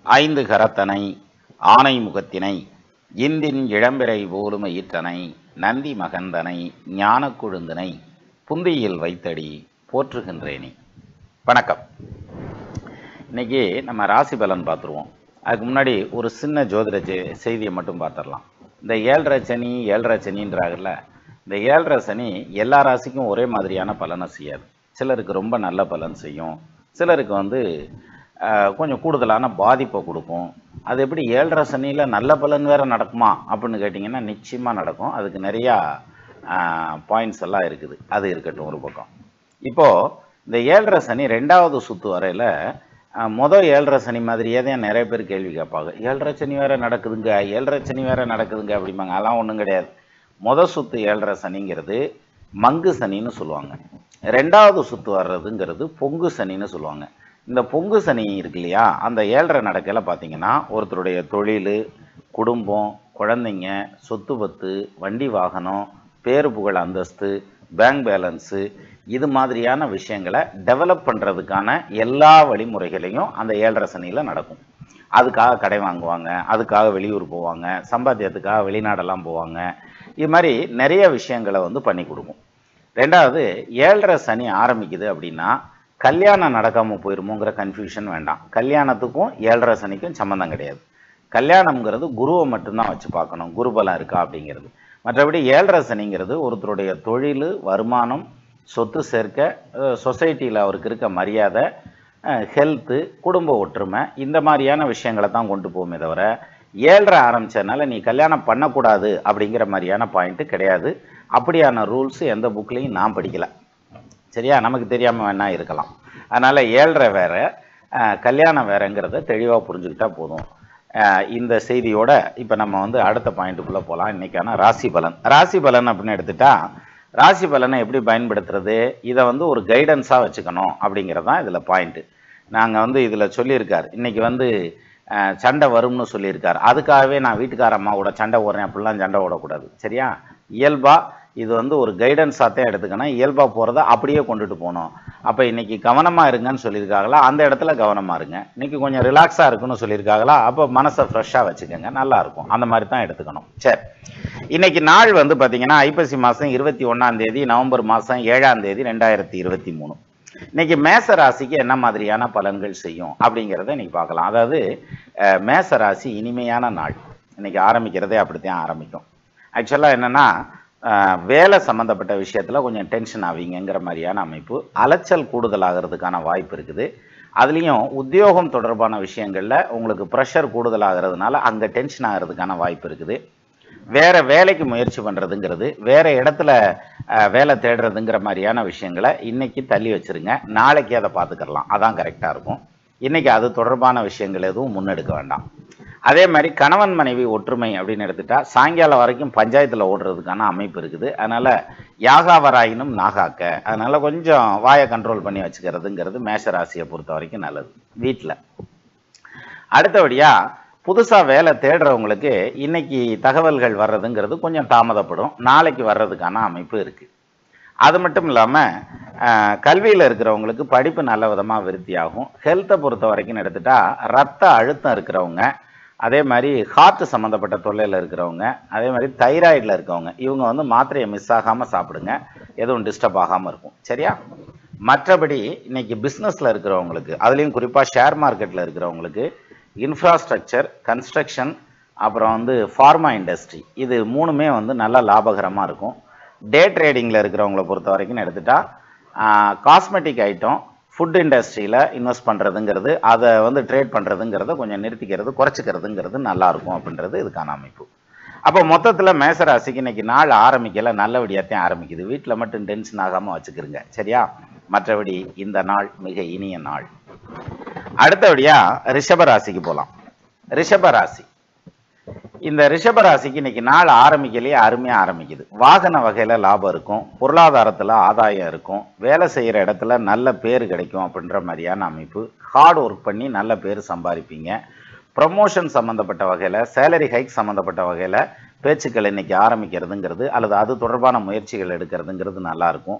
ஐந்து கரத்தனை ஆனை முகத்தினை இந்தின் இளம்பிறை போலும் ஈற்றனை நந்தி மகந்தனை ஞானக் கொழுந்தனை புந்தியில் வைத்தடி போற்றுகின்றேனே வணக்கம் இன்னைக்கு நம்ம ராசி பலன் பார்த்துருவோம் அதுக்கு முன்னாடி ஒரு சின்ன ஜோதிட செ- செய்தியை மட்டும் பார்த்துடலாம் இந்த ஏழரை சனி ஏழரை சனின்றாங்கல்ல இந்த ஏழரை சனி எல்லா ராசிக்கும் ஒரே மாதிரியான பலனை செய்யாது சிலருக்கு ரொம்ப நல்ல பலன் செய்யும் சிலருக்கு வந்து ஆஹ், கொஞ்சம் கூடுதலான பாதிப்பை கொடுக்கும் அது எப்படி ஏழரை சனியில் நல்ல பலன் வேற நடக்குமா அப்படின்னு கேட்டிங்கன்னா நிச்சயமாக நடக்கும் அதுக்கு நிறையா பாயிண்ட்ஸ் எல்லாம் இருக்குது அது இருக்கட்டும் ஒரு பக்கம் இப்போது இந்த ஏழரை சனி ரெண்டாவது சுத்து வரையில் மொதல் ஏழரை சனி மாதிரியே தான் நிறைய பேர் கேள்வி கேட்பாங்க ஏழரை சனி வேற நடக்குதுங்க ஏழரை சனி வேற நடக்குதுங்க அப்படிம்பாங்க அதெல்லாம் ஒன்றும் கிடையாது மொதல் சுத்து ஏழரை சனிங்கிறது மங்கு சனின்னு சொல்லுவாங்க ரெண்டாவது சுத்து வர்றதுங்கிறது பொங்கு சனின்னு சொல்லுவாங்க இந்த பொங்கு சனி இருக்கு இல்லையா அந்த ஏழரை நடக்கையில பார்த்தீங்கன்னா ஒருத்தருடைய தொழில் குடும்பம் குழந்தைங்க சொத்து பத்து வண்டி வாகனம் பேரு புகழ் அந்தஸ்து பேங்க் பேலன்ஸு இது மாதிரியான விஷயங்களை டெவலப் பண்ணுறதுக்கான எல்லா வழிமுறைகளையும் அந்த ஏழரை சனியில் நடக்கும் அதுக்காக கடை வாங்குவாங்க அதுக்காக வெளியூர் போவாங்க சம்பாத்தியத்துக்காக வெளிநாடெல்லாம் போவாங்க இது மாதிரி நிறைய விஷயங்களை வந்து பண்ணி கொடுக்கும் ரெண்டாவது ஏழரை சனி ஆரம்பிக்குது அப்படின்னா கல்யாணம் நடக்காமல் போயிருமோங்கிற கன்ஃபியூஷன் வேண்டாம் கல்யாணத்துக்கும் ஏழரை சனிக்கும் சம்மந்தம் கிடையாது கல்யாணம்ங்கிறது குருவை மட்டும்தான் வச்சு பார்க்கணும் குருபலம் இருக்கா அப்படிங்கிறது மற்றபடி ஏழரை சனிங்கிறது ஒருத்தருடைய தொழில் வருமானம் சொத்து சேர்க்க சொசைட்டியில் அவருக்கு இருக்க மரியாதை ஹெல்த்து குடும்ப ஒற்றுமை இந்த மாதிரியான விஷயங்களை தான் கொண்டு போகுமே தவிர ஏழரை ஆரம்பிச்சதுனால நீ கல்யாணம் பண்ணக்கூடாது அப்படிங்கிற மாதிரியான பாயிண்ட்டு கிடையாது அப்படியான ரூல்ஸ் எந்த புக்லேயும் நான் படிக்கலை சரியா நமக்கு தெரியாமல் வேணா இருக்கலாம் அதனால் ஏழரை வேற அஹ், கல்யாணம் வேறங்கிறத தெளிவாக புரிஞ்சுக்கிட்டா போதும் அஹ், இந்த செய்தியோட இப்போ நம்ம வந்து அடுத்த பாயிண்ட்டுக்குள்ளே போகலாம் இன்னைக்கான ராசி பலன் ராசி பலன் அப்படின்னு எடுத்துட்டா ராசி பலனை எப்படி பயன்படுத்துறது இதை வந்து ஒரு கைடன்ஸாக வச்சுக்கணும் அப்படிங்கிறது தான் இதில் பாயிண்ட்டு நாங்கள் வந்து இதில் சொல்லியிருக்கார் இன்னைக்கு வந்து அஹ், சண்டை வரும்னு சொல்லியிருக்கார் அதுக்காகவே நான் வீட்டுக்கார அம்மாவோட சண்டை ஓடுறேன் அப்படிலாம் சண்டை ஓடக்கூடாது சரியா இயல்பாக இது வந்து ஒரு கைடன்ஸாக தான் எடுத்துக்கணும் இயல்பாக போகிறத அப்படியே கொண்டுட்டு போகணும் அப்போ இன்னைக்கு கவனமாக இருங்கன்னு சொல்லியிருக்காங்களா அந்த இடத்துல கவனமாக இருங்க இன்னைக்கு கொஞ்சம் ரிலாக்ஸாக இருக்குன்னு சொல்லியிருக்காங்களா அப்போ மனசை ஃப்ரெஷ்ஷாக வச்சுக்கோங்க நல்லா இருக்கும் அந்த மாதிரி தான் எடுத்துக்கணும் சரி இன்னைக்கு நாள் வந்து பார்த்தீங்கன்னா ஐப்பசி மாதம் இருபத்தி ஒன்றாம் தேதி நவம்பர் மாதம் ஏழாம் தேதி ரெண்டாயிரத்தி இருபத்தி மூணு இன்னைக்கு மேச ராசிக்கு என்ன மாதிரியான பலன்கள் செய்யும் அப்படிங்கிறத இன்னைக்கு பார்க்கலாம் அதாவது அஹ், மேச ராசி இனிமையான நாள் இன்னைக்கு ஆரம்பிக்கிறதே அப்படித்தான் ஆரம்பிக்கும் ஆக்சுவலாக என்னன்னா அஹ், வேலை சம்மந்தப்பட்ட விஷயத்தில் கொஞ்சம் டென்ஷன் ஆவீங்கங்கிற மாதிரியான அமைப்பு அலைச்சல் கூடுதலாகிறதுக்கான வாய்ப்பு இருக்குது அதுலேயும் உத்தியோகம் தொடர்பான விஷயங்களில் உங்களுக்கு ப்ரெஷர் கூடுதலாகிறதுனால அங்கே டென்ஷன் ஆகிறதுக்கான வாய்ப்பு இருக்குது வேற வேலைக்கு முயற்சி பண்ணுறதுங்கிறது வேற இடத்துல அஹ், வேலை தேடுறதுங்கிற மாதிரியான விஷயங்களை இன்னைக்கு தள்ளி வச்சிருங்க நாளைக்கு அதை பார்த்துக்கலாம் அதான் கரெக்டாக இருக்கும் இன்னைக்கு அது தொடர்பான விஷயங்கள் எதுவும் முன்னெடுக்க வேண்டாம் அதே மாதிரி கணவன் மனைவி ஒற்றுமை அப்படின்னு எடுத்துட்டா சாயங்காலம் வரைக்கும் பஞ்சாயத்தில் ஓடுறதுக்கான அமைப்பு இருக்குது அதனால யாகாவராயினும் நாகாக்க அதனால கொஞ்சம் வாயை கண்ட்ரோல் பண்ணி வச்சுக்கிறதுங்கிறது மேஷ ராசியை பொறுத்த வரைக்கும் நல்லது வீட்டில் அடுத்தபடியா புதுசா வேலை தேடுறவங்களுக்கு இன்னைக்கு தகவல்கள் வர்றதுங்கிறது கொஞ்சம் தாமதப்படும் நாளைக்கு வர்றதுக்கான அமைப்பு இருக்கு அது மட்டும் இல்லாமல் கல்வியில் இருக்கிறவங்களுக்கு படிப்பு நல்ல விதமாக விருத்தியாகும் ஹெல்த்தை பொறுத்த வரைக்கும் எடுத்துட்டா ரத்த அழுத்தம் இருக்கிறவங்க அதே மாதிரி ஹார்ட் சம்மந்தப்பட்ட தொல்லையில் இருக்கிறவங்க அதே மாதிரி தைராய்டில் இருக்கவங்க இவங்க வந்து மாத்திரையை மிஸ் ஆகாமல் சாப்பிடுங்க எதுவும் டிஸ்டர்ப் ஆகாமல் இருக்கும் சரியா மற்றபடி இன்னைக்கு பிஸ்னஸில் இருக்கிறவங்களுக்கு அதுலேயும் குறிப்பாக ஷேர் மார்க்கெட்டில் இருக்கிறவங்களுக்கு இன்ஃப்ராஸ்ட்ரக்சர் கன்ஸ்ட்ரக்ஷன் அப்புறம் வந்து ஃபார்மா இண்டஸ்ட்ரி இது மூணுமே வந்து நல்ல லாபகரமாக இருக்கும் டே ட்ரேடிங்கில் இருக்கிறவங்கள பொறுத்த வரைக்கும் எடுத்துட்டா காஸ்மெட்டிக் ஐட்டம் ஃபுட் இண்டஸ்ட்ரியில் இன்வெஸ்ட் பண்ணுறதுங்கிறது அதை வந்து ட்ரேட் பண்ணுறதுங்கிறத கொஞ்சம் நிறுத்திக்கிறது குறைச்சிக்கிறதுங்கிறது நல்லா இருக்கும் அப்படின்றது இதுக்கான அமைப்பு அப்போ மொத்தத்தில் மேசராசிக்கு இன்னைக்கு நாள் ஆரம்பிக்கல நல்லபடியாகத்தான் ஆரம்பிக்குது வீட்டில் மட்டும் டென்ஷன் ஆகாமல் வச்சுக்கிறங்க சரியா மற்றபடி இந்த நாள் மிக இனிய நாள் அடுத்தபடியா ரிஷப ராசிக்கு போகலாம் ரிஷப ராசி இந்த ரிஷப ராசிக்கு இன்னைக்கு நாள் ஆரம்பிக்கலையே அருமையாக ஆரம்பிக்குது வாகன வகையில் லாபம் இருக்கும் பொருளாதாரத்தில் ஆதாயம் இருக்கும் வேலை செய்கிற இடத்துல நல்ல பேர் கிடைக்கும் அப்படின்ற மாதிரியான அமைப்பு ஹார்ட் ஒர்க் பண்ணி நல்ல பேர் சம்பாதிப்பீங்க ப்ரமோஷன் சம்மந்தப்பட்ட வகையில் சேலரி ஹைக் சம்மந்தப்பட்ட வகையில் பேச்சுக்கள் இன்னைக்கு ஆரம்பிக்கிறதுங்கிறது அல்லது அது தொடர்பான முயற்சிகள் எடுக்கிறதுங்கிறது நல்லா இருக்கும்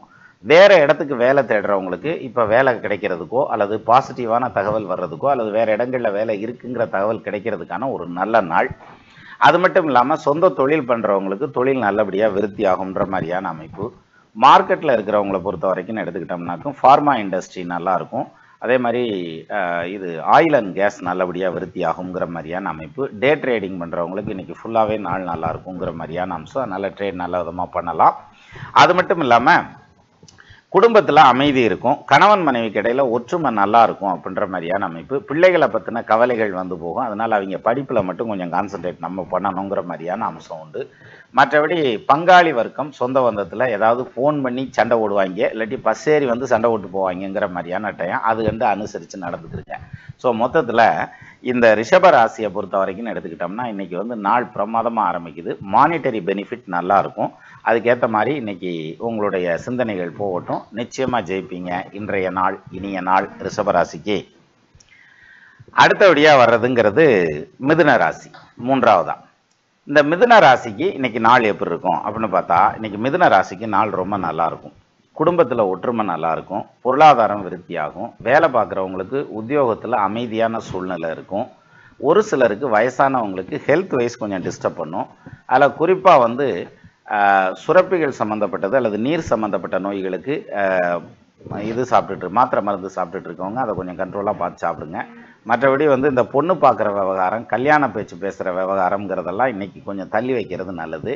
வேற இடத்துக்கு வேலை தேடுறவங்களுக்கு இப்போ வேலை கிடைக்கிறதுக்கோ அல்லது பாசிட்டிவான தகவல் வர்றதுக்கோ அல்லது வேற இடங்களில் வேலை இருக்குங்கிற தகவல் கிடைக்கிறதுக்கான ஒரு நல்ல நாள் அது மட்டும் இல்லாமல் சொந்த தொழில் பண்ணுறவங்களுக்கு தொழில் நல்லபடியாக விருத்தி ஆகுன்ற மாதிரியான அமைப்பு மார்க்கெட்டில் இருக்கிறவங்கள பொறுத்த வரைக்கும் எடுத்துக்கிட்டோம்னாக்கும் ஃபார்மா இண்டஸ்ட்ரி நல்லா இருக்கும் அதே மாதிரி அஹ், இது ஆயில் அண்ட் கேஸ் நல்லபடியாக விருத்தி ஆகுங்கிற மாதிரியான அமைப்பு டே ட்ரேடிங் பண்ணுறவங்களுக்கு இன்றைக்கி ஃபுல்லாகவே நாள் நல்லா இருக்குங்கிற மாதிரியான அம்சம் அதனால் ட்ரேட் நல்ல விதமாக பண்ணலாம் அது மட்டும் இல்லாமல் குடும்பத்தில் அமைதி இருக்கும் கணவன் மனைவிக்கு இடையில ஒற்றுமை நல்லா இருக்கும் அப்படின்ற மாதிரியான அமைப்பு பிள்ளைகளை பற்றின கவலைகள் வந்து போகும் அதனால் அவங்க படிப்பில் மட்டும் கொஞ்சம் கான்சென்ட்ரேட் நம்ம பண்ணணுங்கிற மாதிரியான அம்சம் உண்டு மற்றபடி பங்காளி வர்க்கம் சொந்த பந்தத்தில் ஏதாவது ஃபோன் பண்ணி சண்டை ஓடுவாங்க இல்லாட்டி பஸ் ஏறி வந்து சண்டை ஓட்டு போவாங்கங்கிற மாதிரியான டைம் அது வந்து அனுசரித்து நடந்துக்கிருங்க ஸோ மொத்தத்தில் இந்த ரிஷப ராசியை பொறுத்த வரைக்கும் எடுத்துக்கிட்டோம்னா இன்னைக்கு வந்து நாள் பிரமாதமாக ஆரம்பிக்குது மானிட்டரி பெனிஃபிட் நல்லா இருக்கும் அதுக்கேற்ற மாதிரி இன்னைக்கு உங்களுடைய சிந்தனைகள் போகட்டும் நிச்சயமாக ஜெயிப்பீங்க இன்றைய நாள் இனிய நாள் ரிஷப ராசிக்கு அடுத்தபடியாக வர்றதுங்கிறது மிதுன ராசி மூன்றாவதா இந்த மிதுன ராசிக்கு இன்னைக்கு நாள் எப்படி இருக்கும் அப்படின்னு பார்த்தா இன்னைக்கு மிதுன ராசிக்கு நாள் ரொம்ப நல்லா இருக்கும் குடும்பத்தில் ஒற்றுமை நல்லா இருக்கும் பொருளாதாரம் விருத்தியாகும் வேலை பார்க்குறவங்களுக்கு உத்தியோகத்தில் அமைதியான சூழ்நிலை இருக்கும் ஒரு சிலருக்கு வயசானவங்களுக்கு ஹெல்த் வைஸ் கொஞ்சம் டிஸ்டர்ப் பண்ணும் அதில் குறிப்பாக வந்து ஆஹ், சுரப்பிகள் சம்மந்தப்பட்டது அல்லது நீர் சம்மந்தப்பட்ட நோய்களுக்கு ஆஹ், இது சாப்பிட்டுட்டு மாத்திரை மருந்து சாப்பிட்டுட்டு இருக்கவங்க அதை கொஞ்சம் கண்ட்ரோலாக பார்த்து சாப்பிடுங்க மற்றபடி வந்து இந்த பொண்ணு பார்க்குற விவகாரம் கல்யாண பேச்சு பேசுகிற விவகாரங்கிறதெல்லாம் இன்னைக்கு கொஞ்சம் தள்ளி வைக்கிறது நல்லது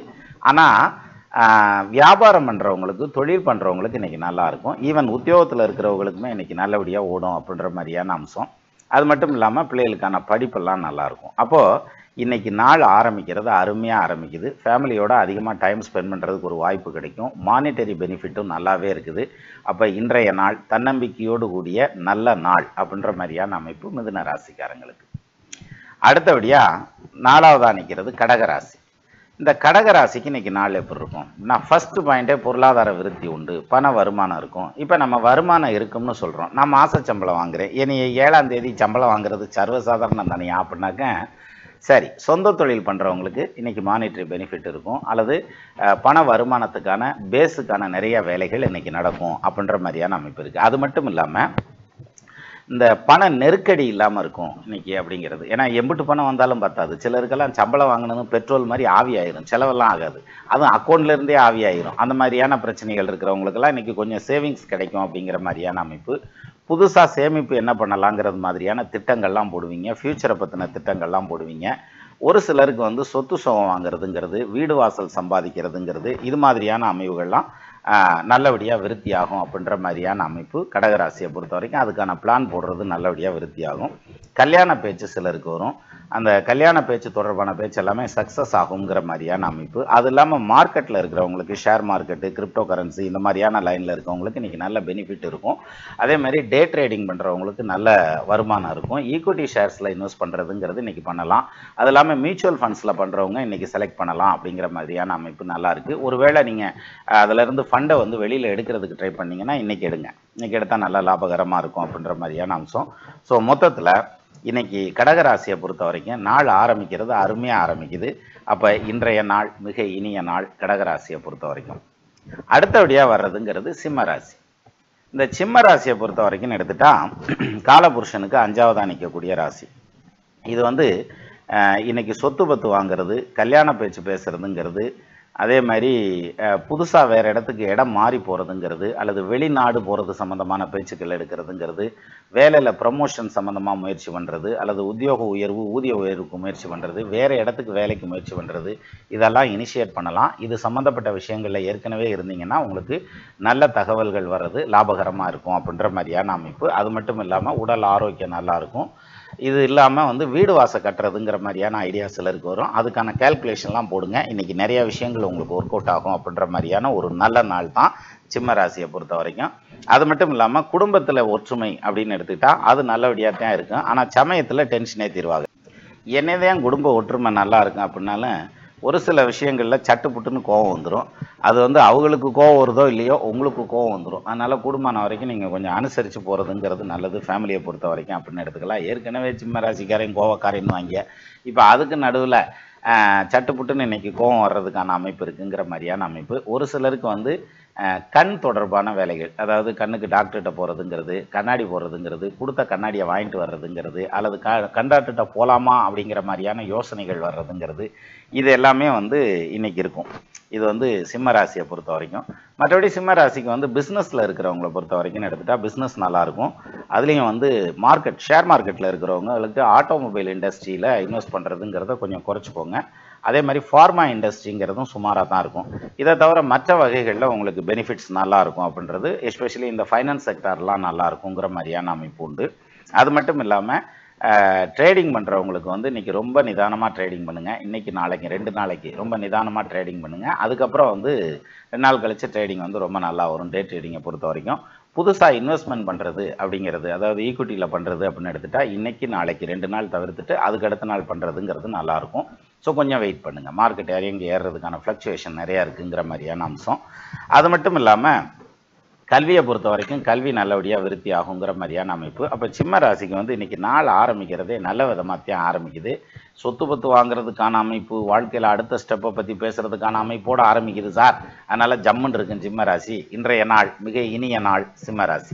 ஆனால் வியாபாரம் பண்ணுறவங்களுக்கு தொழில் பண்ணுறவங்களுக்கு இன்னைக்கு நல்லா இருக்கும் ஈவன் உத்தியோகத்தில் இருக்கிறவங்களுக்குமே இன்னைக்கு நல்லபடியாக ஓடும் அப்படின்ற மாதிரியான அம்சம் அது மட்டும் இல்லாமல் பிள்ளைகளுக்கான படிப்பெல்லாம் நல்லா இருக்கும் அப்போது இன்னைக்கு நாள் ஆரம்பிக்கிறது அருமையாக ஆரம்பிக்குது ஃபேமிலியோட அதிகமாக டைம் ஸ்பெண்ட் பண்ணுறதுக்கு ஒரு வாய்ப்பு கிடைக்கும் மானிட்டரி பெனிஃபிட்டும் நல்லாவே இருக்குது அப்போ இன்றைய நாள் தன்னம்பிக்கையோடு கூடிய நல்ல நாள் அப்படின்ற மாதிரியான அமைப்பு மிதுன ராசிக்காரங்களுக்கு அடுத்தபடியாக நாலாவதாக நிற்கிறது கடகராசி இந்த கடகராசிக்கு இன்னைக்கு நாள் எப்படி இருக்கும் நான் ஃபர்ஸ்ட் பாயிண்டே பொருளாதார விருத்தி உண்டு பண வருமானம் இருக்கும் இப்போ நம்ம வருமானம் இருக்கும்னு சொல்கிறோம் நான் மாச சம்பளம் வாங்குறேன் இனி ஏழாம் தேதி சம்பளம் வாங்குறது சர்வசாதாரணம் தானே அப்படின்னாக்க சரி சொந்த தொழில் பண்ணுறவங்களுக்கு இன்னைக்கு மானிட்டரி பெனிஃபிட் இருக்கும் அல்லது அஹ், பண வருமானத்துக்கான பேஸுக்கான நிறைய வேலைகள் இன்னைக்கு நடக்கும் அப்படின்ற மாதிரியான அமைப்பு இருக்குது அது மட்டும் இல்லாமல் இந்த பண நெருக்கடி இல்லாமல் இருக்கும் இன்னைக்கு அப்படிங்கிறது ஏன்னா எம்பிட்டு பணம் வந்தாலும் பத்தாது சிலருக்கெல்லாம் சம்பளம் வாங்கினதும் பெட்ரோல் மாதிரி ஆவி ஆயிரும் செலவெல்லாம் ஆகாது அதுவும் அக்கௌண்ட்ல இருந்தே ஆவி ஆயிரும் அந்த மாதிரியான பிரச்சனைகள் இருக்கிறவங்களுக்கெல்லாம் இன்னைக்கு கொஞ்சம் சேவிங்ஸ் கிடைக்கும் அப்படிங்கிற மாதிரியான அமைப்பு புதுசாக சேமிப்பு என்ன பண்ணலாங்கிறது மாதிரியான திட்டங்கள்லாம் போடுவீங்க ஃப்யூச்சரை பற்றின திட்டங்கள்லாம் போடுவீங்க ஒரு சிலருக்கு வந்து சொத்து சுகம் வாங்குறதுங்கிறது வீடு வாசல் சம்பாதிக்கிறதுங்கிறது இது மாதிரியான அமைவுகள்லாம் நல்லபடியாக விருத்தியாகும் அப்படின்ற மாதிரியான அமைப்பு கடகராசியை பொறுத்த வரைக்கும் அதுக்கான பிளான் போடுறது நல்லபடியாக விருத்தியாகும் கல்யாண பேச்சு சிலருக்கு வரும் அந்த கல்யாண பேச்சு தொடர்பான பேச்சு எல்லாமே சக்ஸஸ் ஆகுங்கிற மாதிரியான அமைப்பு அது இல்லாமல் மார்க்கெட்டில் இருக்கிறவங்களுக்கு ஷேர் மார்க்கெட்டு கிரிப்டோ கரன்சி இந்த மாதிரியான லைனில் இருக்கவங்களுக்கு இன்றைக்கி நல்ல பெனிஃபிட் இருக்கும் அதே மாதிரி டே ட்ரேடிங் பண்ணுறவங்களுக்கு நல்ல வருமானம் இருக்கும் ஈக்விட்டி ஷேர்ஸில் இன்வெஸ்ட் பண்ணுறதுங்கிறது இன்றைக்கி பண்ணலாம் அது இல்லாமல் மியூச்சுவல் ஃபண்ட்ஸில் பண்ணுறவங்க இன்றைக்கி செலக்ட் பண்ணலாம் அப்படிங்கிற மாதிரியான அமைப்பு நல்லா இருக்குது ஒருவேளை நீங்கள் அதிலிருந்து ஃபண்டை வந்து வெளியில் எடுக்கிறதுக்கு ட்ரை பண்ணீங்கன்னா இன்றைக்கி எடுங்க இன்றைக்கி எடுத்தால் நல்லா லாபகரமாக இருக்கும் அப்படின்ற மாதிரியான அம்சம் ஸோ மொத்தத்தில் இன்னைக்கு கடகராசியை பொறுத்த வரைக்கும் நாள் ஆரம்பிக்கிறது அருமையாக ஆரம்பிக்குது அப்போ இன்றைய நாள் மிக இனிய நாள் கடகராசியை பொறுத்த வரைக்கும் அடுத்தபடியாக வர்றதுங்கிறது சிம்ம ராசி இந்த சிம்ம ராசியை பொறுத்த வரைக்கும் எடுத்துட்டா காலபுருஷனுக்கு அஞ்சாவதா நிற்கக்கூடிய ராசி இது வந்து அஹ், இன்னைக்கு சொத்து பத்து வாங்குறது கல்யாண பேச்சு பேசுறதுங்கிறது அதே மாதிரி புதுசாக வேறு இடத்துக்கு இடம் மாறி போகிறதுங்கிறது அல்லது வெளிநாடு போகிறது சம்மந்தமான பேச்சுக்கள் எடுக்கிறதுங்கிறது வேலையில் ப்ரமோஷன் சம்மந்தமாக முயற்சி பண்ணுறது அல்லது உத்தியோக உயர்வு ஊதிய உயர்வுக்கு முயற்சி பண்ணுறது வேறு இடத்துக்கு வேலைக்கு முயற்சி பண்ணுறது இதெல்லாம் இனிஷியேட் பண்ணலாம் இது சம்மந்தப்பட்ட விஷயங்களில் ஏற்கனவே இருந்தீங்கன்னா உங்களுக்கு நல்ல தகவல்கள் வர்றது லாபகரமாக இருக்கும் அப்படின்ற மாதிரியான அமைப்பு அது மட்டும் இல்லாமல் உடல் ஆரோக்கியம் நல்லா இருக்கும் இது இல்லாமல் வந்து வீடு வாசல் கட்டுறதுங்கிற மாதிரியான ஐடியா சிலருக்கு வரும் அதுக்கான கேல்குலேஷன்லாம் போடுங்க இன்றைக்கி நிறைய விஷயங்கள் உங்களுக்கு ஒர்க் அவுட் ஆகும் அப்படின்ற மாதிரியான ஒரு நல்ல நாள் தான் சிம்ம ராசியை பொறுத்த வரைக்கும் அது மட்டும் இல்லாமல் குடும்பத்தில் ஒற்றுமை அப்படின்னு எடுத்துக்கிட்டா அது நல்லபடியாக தான் இருக்கும் ஆனால் சமயத்தில் டென்ஷனே தீர்வாங்க என்னதான் குடும்ப ஒற்றுமை நல்லா இருக்கும் அப்படின்னாலும் ஒரு சில விஷயங்களில் சட்டுப்புட்டுன்னு கோவம் வந்துடும் அது வந்து அவங்களுக்கு கோவம் வருதோ இல்லையோ உங்களுக்கு கோவம் வந்துடும் அதனால் கூடுமான வரைக்கும் நீங்கள் கொஞ்சம் அனுசரித்து போகிறதுங்கிறது நல்லது ஃபேமிலியை பொறுத்த வரைக்கும் அப்படின்னு எடுத்துக்கலாம் ஏற்கனவே சிம்ம ராசிக்காரையும் கோவக்காரையும் வாங்கிய இப்போ அதுக்கு நடுவில் சட்டுப்புட்டுன்னு இன்னைக்கு கோவம் வர்றதுக்கான அமைப்பு இருக்குங்கிற மாதிரியான அமைப்பு ஒரு சிலருக்கு வந்து அஹ், கண் தொடர்பான வேலைகள் அதாவது கண்ணுக்கு டாக்டர்கிட்ட போகிறதுங்கிறது கண்ணாடி போடுறதுங்கிறது கொடுத்த கண்ணாடியை வாங்கிட்டு வர்றதுங்கிறது அல்லது க கண் டாக்டர்கிட்ட போகலாமா அப்படிங்கிற மாதிரியான யோசனைகள் வர்றதுங்கிறது இது எல்லாமே வந்து இன்னைக்கு இருக்கும் இது வந்து சிம்ம ராசியை பொறுத்த வரைக்கும் மற்றபடி சிம்ம ராசிக்கு வந்து பிஸ்னஸில் இருக்கிறவங்கள பொறுத்த வரைக்கும் எடுத்துட்டா பிஸ்னஸ் நல்லாயிருக்கும் அதுலேயும் வந்து மார்க்கெட் ஷேர் மார்க்கெட்டில் இருக்கிறவங்களுக்கு ஆட்டோமொபைல் இண்டஸ்ட்ரியில் இன்வெஸ்ட் பண்ணுறதுங்கிறத கொஞ்சம் குறைச்சிக்கோங்க அதே மாதிரி ஃபார்மா இண்டஸ்ட்ரிங்கிறதும் சுமாராக தான் இருக்கும் இதை தவிர மற்ற வகைகளில் உங்களுக்கு பெனிஃபிட்ஸ் நல்லா இருக்கும் அப்படின்றது எஸ்பெஷலி இந்த ஃபைனான்ஸ் செக்டார்லாம் நல்லா இருக்குங்கிற மாதிரியான அமைப்பு உண்டு அது மட்டும் இல்லாமல் ட்ரேடிங் பண்ணுறவங்களுக்கு வந்து இன்றைக்கி ரொம்ப நிதானமாக ட்ரேடிங் பண்ணுங்கள் இன்றைக்கி நாளைக்கு ரெண்டு நாளைக்கு ரொம்ப நிதானமாக ட்ரேடிங் பண்ணுங்கள் அதுக்கப்புறம் வந்து ரெண்டு நாள் கழிச்சு ட்ரேடிங் வந்து ரொம்ப நல்லா வரும் டே ட்ரேடிங்கை பொறுத்த வரைக்கும் புதுசாக இன்வெஸ்ட்மெண்ட் பண்ணுறது அப்படிங்கிறது அதாவது ஈக்விட்டியில் பண்ணுறது அப்படின்னு எடுத்துட்டா இன்றைக்கி நாளைக்கு ரெண்டு நாள் தவிர்த்துட்டு அதுக்கு அடுத்த நாள் பண்ணுறதுங்கிறது நல்லாயிருக்கும் ஸோ கொஞ்சம் வெயிட் பண்ணுங்கள் மார்க்கெட் இறங்கி ஏறுறதுக்கான ஃப்ளக்சுவேஷன் நிறையா இருக்குங்கிற மாதிரியான அம்சம் அது மட்டும் இல்லாமல் கல்வியை பொறுத்த வரைக்கும் கல்வி நல்லபடியாக விருத்தி ஆகுங்கிற மாதிரியான அமைப்பு அப்போ சிம்ம ராசிக்கு வந்து இன்னைக்கு நாள் ஆரம்பிக்கிறதே நல்ல விதமாகத்தான் ஆரம்பிக்குது சொத்து பத்து வாங்குறதுக்கான அமைப்பு வாழ்க்கையில் அடுத்த ஸ்டெப்பை பற்றி பேசுறதுக்கான அமைப்போடு ஆரம்பிக்குது சார் அதனால் ஜம்முன்னு இருக்குன்னு சிம்ம ராசி இன்றைய நாள் மிக இனிய நாள் சிம்ம ராசி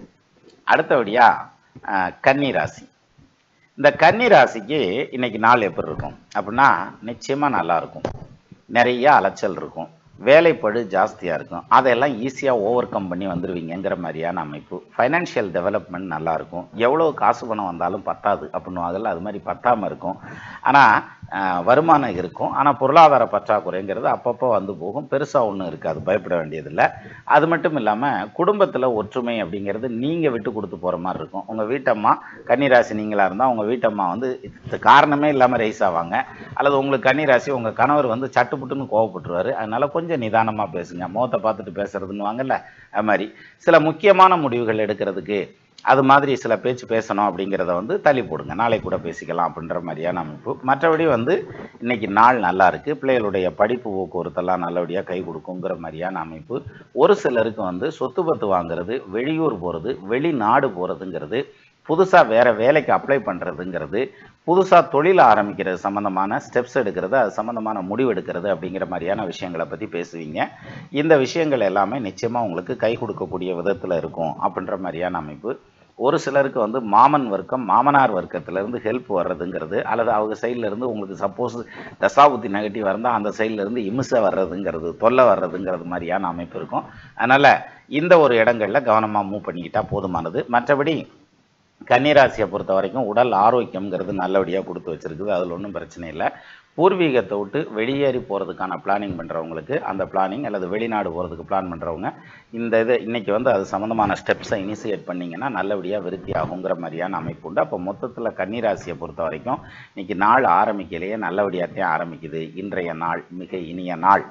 அடுத்தபடியாக கன்னி ராசி இந்த கன்னி ராசிக்கு இன்னைக்கு நாள் எப்படி இருக்கும் அப்படின்னா நிச்சயமாக நல்லா இருக்கும் நிறைய அலைச்சல் இருக்கும் வேலைப்படு ஜாஸ்தியாக இருக்கும் அதெல்லாம் ஈஸியாக ஓவர் கம் பண்ணி வந்துடுவீங்கங்கிற மாதிரியான அமைப்பு ஃபைனான்ஷியல் டெவலப்மெண்ட் நல்லா இருக்கும் எவ்வளோ காசு பணம் வந்தாலும் பத்தாது அப்படின்னுவாங்கல்ல அது மாதிரி பத்தாமல் இருக்கும் ஆனால் வருமானம் இருக்கும் ஆனால் பொருளாதார பற்றாக்குறைங்கிறது அப்பப்போ வந்து போகும் பெருசாக ஒன்றும் இருக்காது பயப்பட வேண்டியதில்லை அது மட்டும் இல்லாமல் குடும்பத்தில் ஒற்றுமை அப்படிங்கிறது நீங்கள் விட்டு கொடுத்து போகிற மாதிரி இருக்கும் உங்கள் வீட்டம்மா கன்னிராசி நீங்களாக இருந்தால் உங்கள் வீட்டம்மா வந்து இது காரணமே இல்லாமல் ரைஸ் ஆவாங்க அல்லது உங்களுக்கு கன்னிராசி உங்கள் கணவர் வந்து சட்டுப்புட்டுன்னு கோவப்பட்டுருவார் அதனால கொஞ்சம் நிதானமாக பேசுங்க முகத்தை பார்த்துட்டு பேசுறதுன்னு வாங்கல்ல அது மாதிரி சில முக்கியமான முடிவுகள் எடுக்கிறதுக்கு அது மாதிரி சில பேச்சு பேசணும் அப்படிங்கிறத வந்து தள்ளி போடுங்க நாளை கூட பேசிக்கலாம் அப்படின்ற மாதிரியான அமைப்பு மற்றபடி வந்து இன்னைக்கு நாள் நல்லா இருக்கு பிள்ளைகளுடைய படிப்பு போக்குவரத்தெல்லாம் நல்லபடியாக கை கொடுக்குங்கிற மாதிரியான அமைப்பு ஒரு சிலருக்கு வந்து சொத்து பத்து வாங்குறது வெளியூர் போகிறது வெளிநாடு போகிறதுங்கிறது புதுசாக வேற வேலைக்கு அப்ளை பண்ணுறதுங்கிறது புதுசாக தொழில் ஆரம்பிக்கிறது சம்மந்தமான ஸ்டெப்ஸ் எடுக்கிறது அது சம்மந்தமான முடிவு எடுக்கிறது அப்படிங்கிற மாதிரியான விஷயங்களை பற்றி பேசுவீங்க இந்த விஷயங்கள் எல்லாமே நிச்சயமாக உங்களுக்கு கை கொடுக்கக்கூடிய விதத்தில் இருக்கும் அப்படின்ற மாதிரியான அமைப்பு ஒரு சிலருக்கு வந்து மாமன் வர்க்கம் மாமனார் வர்க்கத்திலேருந்து ஹெல்ப் வர்றதுங்கிறது அல்லது அவங்க சைடில் இருந்து உங்களுக்கு சப்போஸ் தசாபுத்தி நெகட்டிவ் இருந்தால் அந்த சைடில் இருந்து இம்சை வர்றதுங்கிறது தொல்லை வர்றதுங்கிறது மாதிரியான அமைப்பு இருக்கும் அதனால் இந்த ஒரு இடங்களில் கவனமாக மூவ் பண்ணிக்கிட்டால் போதுமானது மற்றபடி கன்னிராசியை பொறுத்த வரைக்கும் உடல் ஆரோக்கியம்ங்கிறது நல்லபடியாக கொடுத்து வச்சிருக்குது அதில் ஒன்றும் பிரச்சனை இல்லை பூர்வீகத்தை விட்டு வெளியேறி போகிறதுக்கான பிளானிங் பண்ணுறவங்களுக்கு அந்த பிளானிங் அல்லது வெளிநாடு போகிறதுக்கு பிளான் பண்ணுறவங்க இந்த இது இன்னைக்கு வந்து அது சம்மந்தமான ஸ்டெப்ஸை இனிஷியேட் பண்ணிங்கன்னா நல்லபடியாக விருத்தி ஆகுங்கிற மாதிரியான அமைப்பு உண்டு அப்போ மொத்தத்தில் கன்னிராசியை பொறுத்த வரைக்கும் இன்னைக்கு நாள் ஆரம்பிக்கலையே நல்லபடியாகத்தான் ஆரம்பிக்குது இன்றைய நாள் மிக இனிய நாள்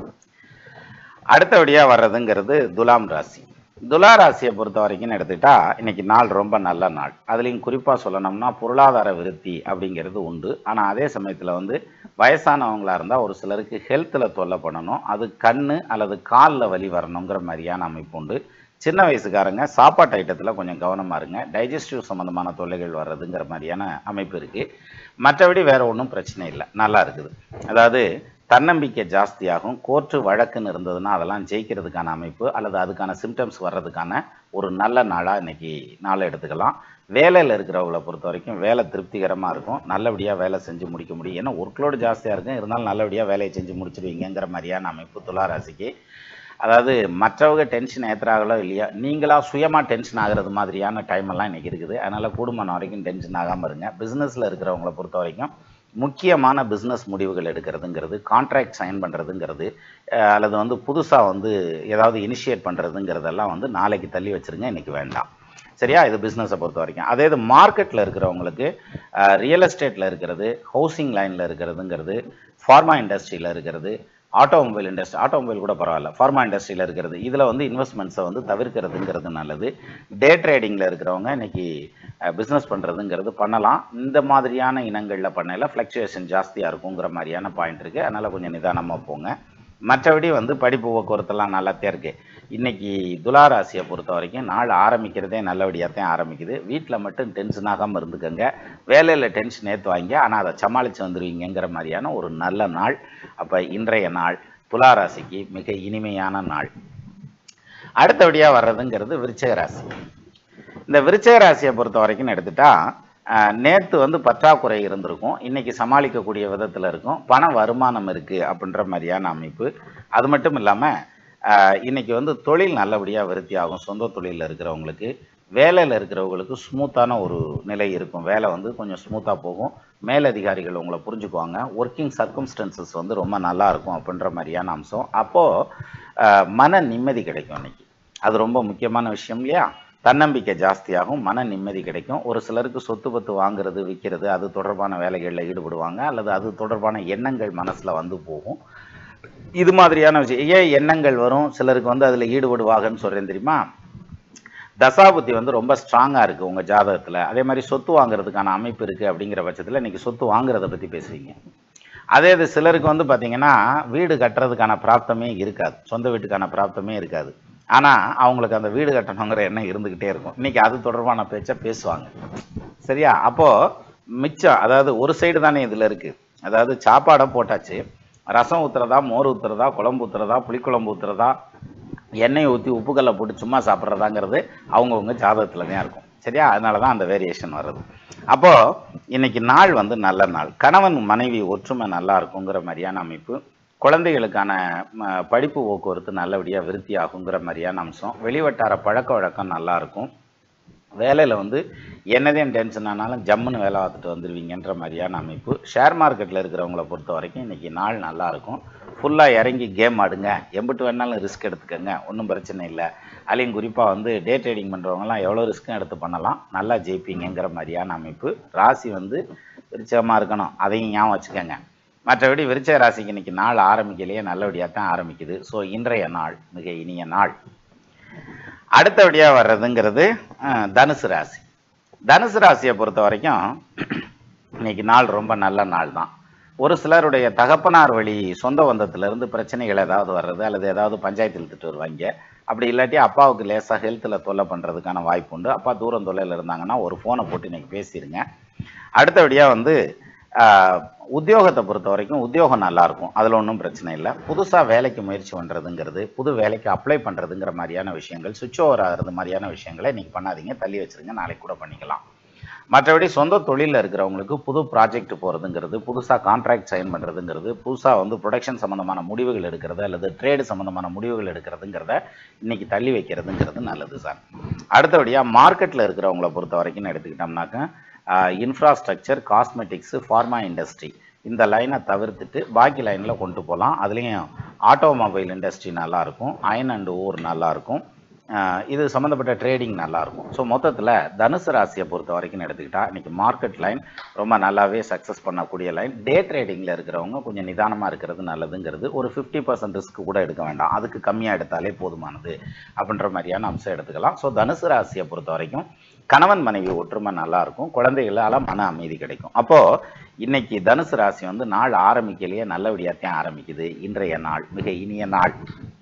அடுத்தபடியாக வர்றதுங்கிறது துலாம் ராசி துலா ராசியை பொறுத்த வரைக்கும் எடுத்துக்கிட்டா இன்னைக்கு நாள் ரொம்ப நல்ல நாள் அதுலேயும் குறிப்பாக சொல்லணும்னா பொருளாதார விருத்தி அப்படிங்கிறது உண்டு ஆனால் அதே சமயத்தில் வந்து வயசானவங்களா இருந்தால் ஒரு சிலருக்கு ஹெல்த்தில் தொல்லை பண்ணணும் அது கண் அல்லது காலில் வலி வரணுங்கிற மாதிரியான அமைப்பு உண்டு சின்ன வயசுக்காரங்க சாப்பாட்டு ஐட்டத்தில் கொஞ்சம் கவனமாக இருங்க டைஜஸ்டிவ் சம்மந்தமான தொல்லைகள் வர்றதுங்கிற மாதிரியான அமைப்பு இருக்குது மற்றபடி வேற ஒன்றும் பிரச்சனை இல்லை நல்லா இருக்குது அதாவது தன்னம்பிக்கை ஜாஸ்தியாகும் கோர்ட்டு வழக்குன்னு இருந்ததுன்னா அதெல்லாம் ஜெயிக்கிறதுக்கான அமைப்பு அல்லது அதுக்கான சிம்டம்ஸ் வர்றதுக்கான ஒரு நல்ல நாளாக இன்னைக்கு நாளை எடுத்துக்கலாம் வேலையில் இருக்கிறவங்கள பொறுத்த வரைக்கும் வேலை திருப்திகரமாக இருக்கும் நல்லபடியாக வேலை செஞ்சு முடிக்க முடியும் ஏன்னா ஒர்க்லோடு ஜாஸ்தியாக இருக்கும் இருந்தாலும் நல்லபடியாக வேலையை செஞ்சு முடிச்சிடுவீங்கங்கிற மாதிரியான அமைப்பு துளாராசிக்கு அதாவது மற்றவங்க டென்ஷன் ஏற்றுறாங்களோ இல்லையா நீங்களா சுயமாக டென்ஷன் ஆகிறது மாதிரியான டைம் எல்லாம் இன்னைக்கு இருக்குது அதனால் கூடுமான வரைக்கும் டென்ஷன் ஆகாமல் இருங்க பிஸ்னஸில் இருக்கிறவங்கள பொறுத்த வரைக்கும் முக்கியமான பிஸ்னஸ் முடிவுகள் எடுக்கிறதுங்கிறது கான்ட்ராக்ட் சைன் பண்ணுறதுங்கிறது அஹ், அல்லது வந்து புதுசாக வந்து ஏதாவது இனிஷியேட் பண்ணுறதுங்கிறதெல்லாம் வந்து நாளைக்கு தள்ளி வச்சிருங்க இன்னைக்கு வேண்டாம் சரியா இது பிஸ்னஸை பொறுத்த வரைக்கும் அதே இது மார்க்கெட்டில் இருக்கிறவங்களுக்கு ரியல் எஸ்டேட்டில் இருக்கிறது ஹவுசிங் லைனில் இருக்கிறதுங்கிறது ஃபார்மா இண்டஸ்ட்ரியில் இருக்கிறது ஆட்டோமொபைல் இண்டஸ்ட்ரி ஆட்டோமொபைல் கூட பரவாயில்ல ஃபார்மா இண்டஸ்ட்ரியில் இருக்கிறது இதில் வந்து இன்வெஸ்ட்மெண்ட்ஸை வந்து தவிர்க்கிறதுங்கிறது நல்லது டே ட்ரேடிங்கில் இருக்கிறவங்க இன்னைக்கு பிஸ்னஸ் பண்ணுறதுங்கிறது பண்ணலாம் இந்த மாதிரியான இனங்களில் பண்ணையில் ஃப்ளக்சுவேஷன் ஜாஸ்தியாக இருக்குங்கிற மாதிரியான பாயிண்ட் இருக்குது அதனால் கொஞ்சம் நிதானமாக போங்க மற்றபடி வந்து படிப்பு போக்குவரத்தெல்லாம் நல்லாத்தான் இருக்கு இன்னைக்கு துளாராசியை பொறுத்த வரைக்கும் நாள் ஆரம்பிக்கிறதே நல்லபடியாக தான் ஆரம்பிக்குது வீட்டில் மட்டும் டென்ஷன் ஆகாமல் இருந்துக்கோங்க வேலையில் டென்ஷன் ஏற்று வாங்க ஆனால் அதை சமாளித்து வந்துடுவீங்கங்கிற மாதிரியான ஒரு நல்ல நாள் அப்போ இன்றைய நாள் துளாராசிக்கு மிக இனிமையான நாள் அடுத்தபடியாக வர்றதுங்கிறது விருச்சிக ராசி இந்த விருச்சிக ராசியை பொறுத்த வரைக்கும் எடுத்துட்டா நேற்று வந்து பற்றாக்குறை இருந்திருக்கும் இன்னைக்கு சமாளிக்கக்கூடிய விதத்தில் இருக்கும் பண வருமானம் இருக்குது அப்படின்ற மாதிரியான அமைப்பு அது மட்டும் இல்லாமல் இன்னைக்கு வந்து தொழில் நல்லபடியாக விருத்தி ஆகும் சொந்த தொழிலில் இருக்கிறவங்களுக்கு வேலையில் இருக்கிறவங்களுக்கு ஸ்மூத்தான ஒரு நிலை இருக்கும் வேலை வந்து கொஞ்சம் ஸ்மூத்தாக போகும் மேலதிகாரிகள் உங்களை புரிஞ்சுக்குவாங்க ஒர்க்கிங் சர்க்கம்ஸ்டன்சஸ் வந்து ரொம்ப நல்லா இருக்கும் அப்படின்ற மாதிரியான அம்சம் அப்போது மன நிம்மதி கிடைக்கும் இன்னைக்கு அது ரொம்ப முக்கியமான விஷயம் இல்லையா தன்னம்பிக்கை ஜாஸ்தியாகும் மன நிம்மதி கிடைக்கும் ஒரு சிலருக்கு சொத்து பத்து வாங்குறது விற்கிறது அது தொடர்பான வேலைகளில் ஈடுபடுவாங்க அல்லது அது தொடர்பான எண்ணங்கள் மனசில் வந்து போகும் இது மாதிரியான விஷயம் ஏன் எண்ணங்கள் வரும் சிலருக்கு வந்து அதில் ஈடுபடுவாங்கன்னு சொல்கிறேன் தெரியுமா தசாபுத்தி வந்து ரொம்ப ஸ்ட்ராங்காக இருக்குது உங்கள் ஜாதகத்தில் அதே மாதிரி சொத்து வாங்குறதுக்கான அமைப்பு இருக்குது அப்படிங்கிற பட்சத்தில் இன்றைக்கி சொத்து வாங்குறத பற்றி பேசுவீங்க அதே இது சிலருக்கு வந்து பார்த்தீங்கன்னா வீடு கட்டுறதுக்கான பிராப்தமே இருக்காது சொந்த வீட்டுக்கான பிராப்தமே இருக்காது ஆனால் அவங்களுக்கு அந்த வீடு கட்டணுங்கிற எண்ணம் இருந்துக்கிட்டே இருக்கும் இன்றைக்கி அது தொடர்பான பேச்சை பேசுவாங்க சரியா அப்போது மிச்சம் அதாவது ஒரு சைடு தானே இதில் இருக்குது அதாவது சாப்பாடை போட்டாச்சு ரசம் ஊற்றுறதா மோர் ஊற்றுறதா குழம்பு ஊற்றுறதா புளிக்குழம்பு ஊற்றுறதா எண்ணெய் ஊற்றி உப்புக்கல்லை போட்டு சும்மா சாப்பிட்றதாங்கிறது அவங்கவுங்க ஜாதகத்தில் தான் இருக்கும் சரியா அதனால தான் அந்த வேரியேஷன் வருது அப்போது இன்னைக்கு நாள் வந்து நல்ல நாள் கணவன் மனைவி ஒற்றுமை நல்லா இருக்குங்கிற மாதிரியான அமைப்பு குழந்தைகளுக்கான ம, படிப்பு போக்குவரத்து நல்லபடியாக விருத்தி ஆகுங்கிற மாதிரியான அம்சம் வெளிவட்டார பழக்க வழக்கம் நல்லா இருக்கும் வேலையில் வந்து என்னதான் டென்ஷன் ஆனாலும் ஜம்முன்னு வேலை பார்த்துட்டு வந்துடுவீங்கன்ற மாதிரியான அமைப்பு ஷேர் மார்க்கெட்டில் இருக்கிறவங்கள பொறுத்த வரைக்கும் இன்றைக்கி நாள் நல்லா இருக்கும் ஃபுல்லாக இறங்கி கேம் ஆடுங்க எம்பிட்டு வேணாலும் ரிஸ்க் எடுத்துக்கோங்க ஒன்றும் பிரச்சனை இல்லை அதுலேயும் குறிப்பாக வந்து டே ட்ரேடிங் பண்ணுறவங்கலாம் எவ்வளோ ரிஸ்க்கும் எடுத்து பண்ணலாம் நல்லா ஜெயிப்பீங்கங்கிற மாதிரியான அமைப்பு ராசி வந்து விருச்சகமாக இருக்கணும் அதையும் ஞாபகம் வச்சுக்கோங்க மற்றபடி விருச்சக ராசிக்கு இன்னைக்கு நாள் ஆரம்பிக்கலையே நல்லபடியாக தான் ஆரம்பிக்குது ஸோ இன்றைய நாள் மிக இனிய நாள் அடுத்தபடியாக வர்றதுங்கிறது அஹ், தனுசு ராசி தனுசு ராசியை பொறுத்த வரைக்கும் இன்னைக்கு நாள் ரொம்ப நல்ல நாள் தான் ஒரு சிலருடைய தகப்பனார் வழி சொந்த பந்தத்திலிருந்து பிரச்சனைகள் ஏதாவது வர்றது அல்லது ஏதாவது பஞ்சாயத்து இழுத்துட்டு வருவாங்க அப்படி இல்லாட்டி அப்பாவுக்கு லேசாக ஹெல்த்தில் தொல்லை பண்ணுறதுக்கான வாய்ப்பு உண்டு அப்பா தூரம் தொல்லையில் இருந்தாங்கன்னா ஒரு ஃபோனை போட்டு இன்னைக்கு பேசிடுங்க அடுத்தபடியாக வந்து ஆஹ், உத்தியோகத்தை பொறுத்த வரைக்கும் உத்தியோகம் நல்லா இருக்கும் அதில் ஒன்றும் பிரச்சனை இல்லை புதுசாக வேலைக்கு முயற்சி பண்ணுறதுங்கிறது புது வேலைக்கு அப்ளை பண்ணுறதுங்கிற மாதிரியான விஷயங்கள் சுவிட்ச் ஓவர் ஆகிறது மாதிரியான விஷயங்களை இன்னைக்கு பண்ணாதீங்க தள்ளி வச்சிருங்க நாளைக்கு கூட பண்ணிக்கலாம் மற்றபடி சொந்த தொழிலில் இருக்கிறவங்களுக்கு புது ப்ராஜெக்ட் போகிறதுங்கிறது புதுசாக கான்ட்ராக்ட் சைன் பண்ணுறதுங்கிறது புதுசாக வந்து ப்ரொடக்ஷன் சம்மந்தமான முடிவுகள் எடுக்கிறது அல்லது ட்ரேடு சம்மந்தமான முடிவுகள் எடுக்கிறதுங்கிறத இன்னைக்கு தள்ளி வைக்கிறதுங்கிறது நல்லது சார் அடுத்தபடியாக மார்க்கெட்டில் இருக்கிறவங்கள பொறுத்த வரைக்கும் எடுத்துக்கிட்டோம்னாக்க இன்ஃப்ராஸ்ட்ரக்சர் காஸ்மெட்டிக்ஸு ஃபார்மா இண்டஸ்ட்ரி இந்த லைனை தவிர்த்துட்டு பாக்கி லைனில் கொண்டு போகலாம் அதுலேயும் ஆட்டோமொபைல் இண்டஸ்ட்ரி நல்லாயிருக்கும் அயன் அண்ட் ஓர் நல்லாயிருக்கும் ஆஹ் இது சம்மந்தப்பட்ட ட்ரேடிங் நல்லாயிருக்கும் ஸோ மொத்தத்தில் தனுசு ராசியை பொறுத்த வரைக்கும் எடுத்துக்கிட்டா இன்னைக்கு மார்க்கெட் லைன் ரொம்ப நல்லாவே சக்ஸஸ் பண்ணக்கூடிய லைன் டே ட்ரேடிங்கில் இருக்கிறவங்க கொஞ்சம் நிதானமாக இருக்கிறது நல்லதுங்கிறது ஒரு ஃபிஃப்டி பர்சன்ட் ரிஸ்க் கூட எடுக்க வேண்டாம் அதுக்கு கம்மியாக எடுத்தாலே போதுமானது அப்படின்ற மாதிரியான அம்சம் எடுத்துக்கலாம் ஸோ தனுசு ராசியை பொறுத்த வரைக்கும் கணவன் மனைவி ஒற்றுமை நல்லா இருக்கும் குழந்தைகளால் மன அமைதி கிடைக்கும் அப்போது இன்னைக்கு தனுசு ராசி வந்து நாள் ஆரம்பிக்கலையே நல்லபடியாகத்தான் ஆரம்பிக்குது இன்றைய நாள் மிக இனிய நாள்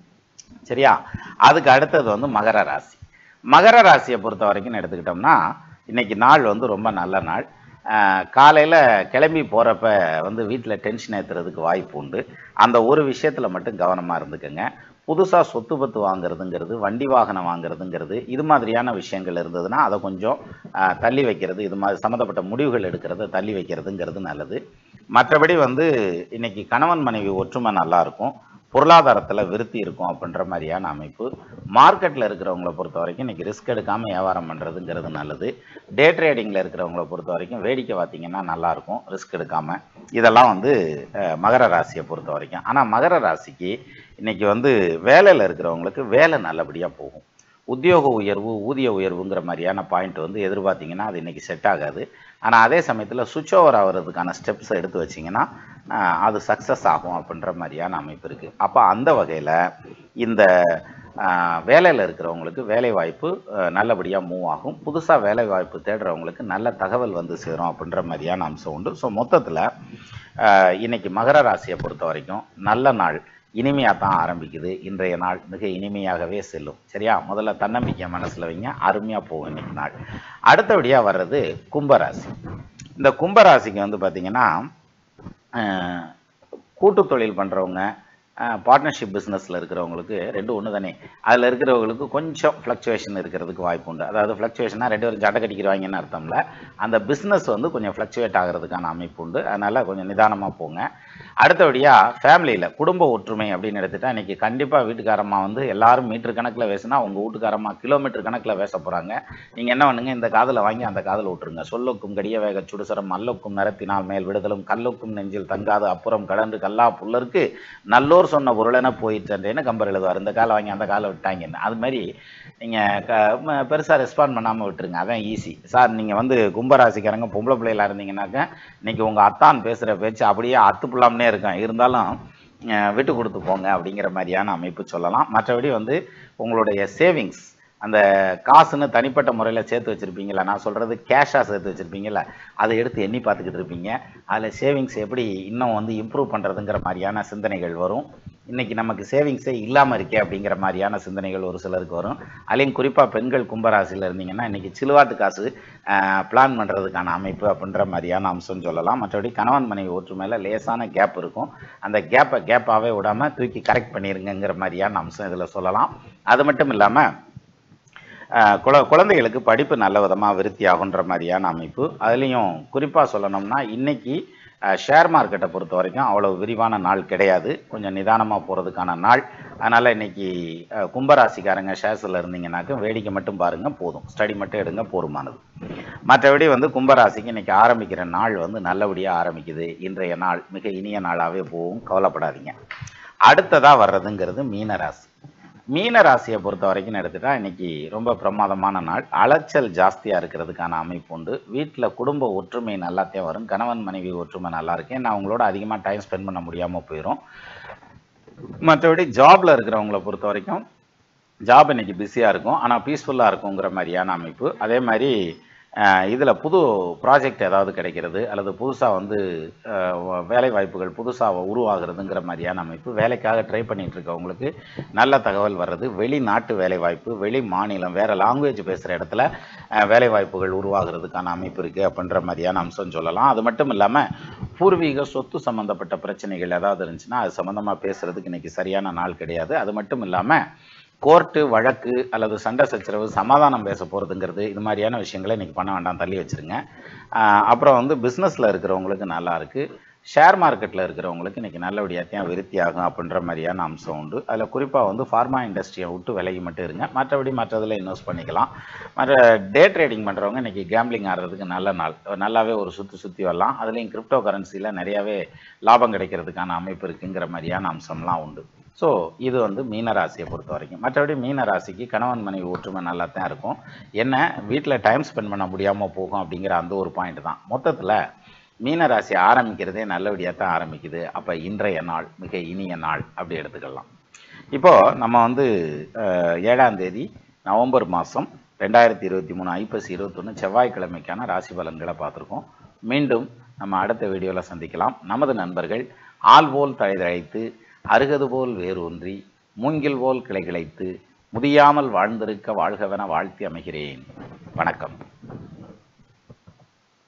சரியா அதுக்கு அடுத்தது வந்து மகர ராசி மகர ராசியை பொறுத்த வரைக்கும் எடுத்துக்கிட்டோம்னா இன்னைக்கு நாள் வந்து ரொம்ப நல்ல நாள் காலையில் கிளம்பி போகிறப்ப வந்து வீட்டில் டென்ஷன் ஏற்றுறதுக்கு வாய்ப்பு உண்டு அந்த ஒரு விஷயத்தில் மட்டும் கவனமாக இருந்துக்கோங்க புதுசாக சொத்து பத்து வாங்குறதுங்கிறது வண்டி வாகனம் வாங்குறதுங்கிறது இது மாதிரியான விஷயங்கள் இருந்ததுன்னா அதை கொஞ்சம் ஆஹ், தள்ளி வைக்கிறது இது மாதிரி சம்மந்தப்பட்ட முடிவுகள் எடுக்கிறத தள்ளி வைக்கிறதுங்கிறது நல்லது மற்றபடி வந்து இன்னைக்கு கணவன் மனைவி ஒற்றுமை நல்லா இருக்கும் பொருளாதாரத்தில் விருத்தி இருக்கும் அப்படின்ற மாதிரியான அமைப்பு மார்க்கெட்டில் இருக்கிறவங்கள பொறுத்த வரைக்கும் இன்றைக்கி ரிஸ்க் எடுக்காமல் வியாபாரம் பண்ணுறதுங்கிறது நல்லது டே ட்ரேடிங்கில் இருக்கிறவங்கள பொறுத்த வரைக்கும் வேடிக்கை பார்த்தீங்கன்னா நல்லாயிருக்கும் ரிஸ்க் எடுக்காமல் இதெல்லாம் வந்து அஹ், மகர ராசியை பொறுத்த வரைக்கும் ஆனால் மகர ராசிக்கு இன்றைக்கி வந்து வேலையில் இருக்கிறவங்களுக்கு வேலை நல்லபடியாக போகும் உத்தியோக உயர்வு ஊதிய உயர்வுங்கிற மாதிரியான பாயிண்ட் வந்து எதிர்பார்த்தீங்கன்னா அது இன்றைக்கி செட் ஆகாது ஆனால் அதே சமயத்தில் சுவிட்ச் ஓவர் ஆகிறதுக்கான ஸ்டெப்ஸை எடுத்து வச்சிங்கன்னா ஆஹ், அது சக்ஸஸ் ஆகும் அப்படின்ற மாதிரியான அமைப்பு இருக்குது அப்போ அந்த வகையில் இந்த வேலையில் இருக்கிறவங்களுக்கு வேலை வாய்ப்பு நல்லபடியாக மூவ் ஆகும் புதுசாக வேலை வாய்ப்பு தேடுறவங்களுக்கு நல்ல தகவல் வந்து சேரும் அப்படின்ற மாதிரியான அம்சம் உண்டு ஸோ மொத்தத்தில் இன்னைக்கு மகர ராசியை பொறுத்த வரைக்கும் நல்ல நாள் இனிமையாக தான் ஆரம்பிக்குது இன்றைய நாள் மிக இனிமையாகவே செல்லும் சரியா முதல்ல தன்னம்பிக்கை மனசில் வைங்க அருமையாக போகும் இன்னைக்கு நாள் அடுத்தபடியாக வர்றது கும்பராசி இந்த கும்பராசிக்கு வந்து பார்த்திங்கன்னா கூட்டு தொழில் பண்ணுறவங்க பார்ட்னர்ஷிப் பிஸ்னஸில் இருக்கிறவங்களுக்கு ரெண்டு ஒன்று தானே அதில் இருக்கிறவங்களுக்கு கொஞ்சம் ஃப்ளக்சுவேஷன் இருக்கிறதுக்கு வாய்ப்பு உண்டு அதாவது ஃப்ளக்சுவேஷனாக ரெண்டு பேரும் சட்டை கட்டிக்கிறாங்கன்னு அர்த்தம்ல அந்த பிஸ்னஸ் வந்து கொஞ்சம் ஃப்ளக்சுவேட் ஆகிறதுக்கான அமைப்பு உண்டு அதனால் கொஞ்சம் நிதானமாக போங்க அடுத்தபடியாக ஃபேமிலியில் குடும்ப ஒற்றுமை அப்படின்னு எடுத்துட்டா இன்றைக்கி கண்டிப்பாக வீட்டுக்காரம்மா வந்து எல்லாரும் மீட்டர் கணக்கில் பேசுனா உங்கள் வீட்டுக்காரம்மா கிலோமீட்டர் கணக்கில் பேச போகிறாங்க நீங்கள் என்ன பண்ணுங்க இந்த காதில் வாங்கி அந்த காதில் விட்டுருங்க சொல்லுக்கும் கடிய வேக சுடுசரம் மல்லுக்கும் நிறத்தினால் மேல் விடுதலும் கல்லுக்கும் நெஞ்சில் தங்காது அப்புறம் கடந்து கல்லா புல்லருக்கு நல்லோர் சொன்ன பொருளென போயிட்டேன்னு கம்பர் எழுதுவார் இந்த காலை வாங்கி அந்த காலை விட்டாங்கன்னு அது மாதிரி நீங்கள் க பெருசாக ரெஸ்பாண்ட் பண்ணாமல் விட்டுருங்க அதான் ஈஸி சார் நீங்கள் வந்து கும்பராசிக்காரங்க பொம்பளை பிள்ளைகளா இருந்தீங்கன்னாக்க இன்னைக்கு உங்கள் அத்தான் பேசுகிற பேச்சு அப்படியே அத்து புல்லாமனே இருக்கும் இருந்தாலும் அஹ், விட்டு கொடுத்து போங்க அப்படிங்கிற மாதிரியான அமைப்பு சொல்லலாம் மற்றபடி வந்து உங்களுடைய சேவிங்ஸ் அந்த காசுன்னு தனிப்பட்ட முறையில் சேர்த்து வச்சுருப்பீங்களா நான் சொல்கிறது கேஷாக சேர்த்து வச்சுருப்பீங்களா அதை எடுத்து எண்ணி பார்த்துக்கிட்டு இருப்பீங்க அதில் சேவிங்ஸ் எப்படி இன்னும் வந்து இம்ப்ரூவ் பண்ணுறதுங்கிற மாதிரியான சிந்தனைகள் வரும் இன்றைக்கி நமக்கு சேவிங்ஸே இல்லாமல் இருக்கே அப்படிங்கிற மாதிரியான சிந்தனைகள் ஒரு சிலருக்கு வரும் அதுலேயும் குறிப்பாக பெண்கள் கும்பராசியில் இருந்தீங்கன்னா இன்றைக்கி சிலுவாட்டு காசு பிளான் பண்ணுறதுக்கான அமைப்பு அப்படின்ற மாதிரியான அம்சம் சொல்லலாம் மற்றபடி கணவன் மனைவி ஒற்றுமையில் லேசான கேப் இருக்கும் அந்த கேப்பை கேப்பாகவே விடாமல் தூக்கி கரெக்ட் பண்ணிடுங்கிற மாதிரியான அம்சம் இதில் சொல்லலாம் அது மட்டும் இல்லாமல் ஆஹ் குழ குழந்தைகளுக்கு படிப்பு நல்ல விதமாக விருத்தி ஆகுன்ற மாதிரியான அமைப்பு அதுலேயும் குறிப்பாக சொல்லணும்னா இன்னைக்கு ஷேர் மார்க்கெட்டை பொறுத்த வரைக்கும் அவ்வளோ விரிவான நாள் கிடையாது கொஞ்சம் நிதானமாக போகிறதுக்கான நாள் அதனால் இன்னைக்கு ஆஹ் கும்பராசிக்காரங்க ஷேர்ஸில் இருந்தீங்கன்னாக்க வேடிக்கை மட்டும் பாருங்கள் போதும் ஸ்டடி மட்டும் எடுங்க போதுமானது மற்றபடி வந்து கும்பராசிக்கு இன்னைக்கு ஆரம்பிக்கிற நாள் வந்து நல்லபடியாக ஆரம்பிக்குது இன்றைய நாள் மிக இனிய நாளாகவே போகும் கவலைப்படாதீங்க அடுத்ததாக வர்றதுங்கிறது மீனராசி மீன ராசியை பொறுத்த வரைக்கும் எடுத்துட்டா இன்னைக்கு ரொம்ப பிரமாதமான நாள் அலைச்சல் ஜாஸ்தியாக இருக்கிறதுக்கான அமைப்பு உண்டு வீட்டில் குடும்ப ஒற்றுமை நல்லாத்தையும் வரும் கணவன் மனைவி ஒற்றுமை நல்லா இருக்கு நான் அவங்களோட அதிகமாக டைம் ஸ்பெண்ட் பண்ண முடியாமல் போயிடும் மற்றபடி ஜாப்ல இருக்கிறவங்கள பொறுத்த வரைக்கும் ஜாப் இன்னைக்கு பிஸியாக இருக்கும் ஆனால் பீஸ்ஃபுல்லாக இருக்குங்கிற மாதிரியான அமைப்பு அதே மாதிரி இதில் புது ப்ராஜெக்ட் ஏதாவது கிடைக்கிறது அல்லது புதுசாக வந்து அஹ், வ- வேலை வாய்ப்புகள் புதுசாக உருவாகிறதுங்கிற மாதிரியான அமைப்பு வேலைக்காக ட்ரை பண்ணிட்டு இருக்கவங்களுக்கு நல்ல தகவல் வர்றது வெளிநாட்டு வேலை வாய்ப்பு வெளி மாநிலம் வேற லாங்குவேஜ் பேசுகிற இடத்துல அஹ், வேலை வாய்ப்புகள் உருவாகிறதுக்கான அமைப்பு இருக்குது அப்படின்ற மாதிரியான அம்சம் சொல்லலாம் அது மட்டும் இல்லாமல் பூர்வீக சொத்து சம்மந்தப்பட்ட பிரச்சனைகள் ஏதாவது இருந்துச்சுன்னா அது சம்மந்தமாக பேசுறதுக்கு இன்னைக்கு சரியான நாள் கிடையாது அது மட்டும் இல்லாமல் கோர்ட்டு வழக்கு அல்லது சண்டை சச்சரவு சமாதானம் பேச போகிறதுங்கிறது இது மாதிரியான விஷயங்களை இன்றைக்கி பண்ண வேண்டாம் தள்ளி வச்சுருங்க ஆஹ் அப்புறம் வந்து பிஸ்னஸில் இருக்கிறவங்களுக்கு நல்லா இருக்குது ஷேர் மார்க்கெட்டில் இருக்கிறவங்களுக்கு இன்றைக்கி நல்லபடியாக தான் விருத்தி ஆகும் அப்படின்ற மாதிரியான அம்சம் உண்டு அதில் குறிப்பாக வந்து ஃபார்மா இண்டஸ்ட்ரியை விட்டு விலகி மட்டும் இருங்க மற்றபடி மற்றதில் இன்வெஸ்ட் பண்ணிக்கலாம் மற்ற டே ட்ரேடிங் பண்ணுறவங்க இன்றைக்கி கேம்பிளிங் ஆடுறதுக்கு நல்ல நாள் நல்லாவே ஒரு சுற்றி சுற்றி வரலாம் அதுலேயும் கிரிப்டோ கரன்சியில் நிறையாவே லாபம் கிடைக்கிறதுக்கான அமைப்பு இருக்குங்கிற மாதிரியான அம்சம்லாம் உண்டு ஸோ இது வந்து மீன ராசியை பொறுத்த வரைக்கும் மற்றபடி மீன ராசிக்கு கணவன் மனைவி ஒற்றுமை நல்லா தான் இருக்கும் என்ன வீட்டில் டைம் ஸ்பெண்ட் பண்ண முடியாமல் போகும் அப்படிங்கிற அந்த ஒரு பாயிண்ட் தான் மொத்தத்தில் மீன ராசி ஆரம்பிக்கிறதே நல்லபடியாக தான் ஆரம்பிக்குது அப்போ இன்றைய நாள் மிக இனிய நாள் அப்படி எடுத்துக்கலாம் இப்போ நம்ம வந்து அஹ், ஏழாம் தேதி நவம்பர் மாதம் ரெண்டாயிரத்தி இருபத்தி மூணு ஐப்பசி இருபத்தொன்று செவ்வாய்க்கிழமைக்கான ராசி பலன்களை பார்த்துருக்கோம் மீண்டும் நம்ம அடுத்த வீடியோவில் சந்திக்கலாம் நமது நண்பர்கள் ஆள் போல் தழைதழைத்து அருகது போல் வேரூன்றி மூங்கில் போல் கிளைகிளைத்து முதியாமல் வாழ்ந்திருக்க வாழ்கவென வாழ்த்தி அமைகிறேன் வணக்கம்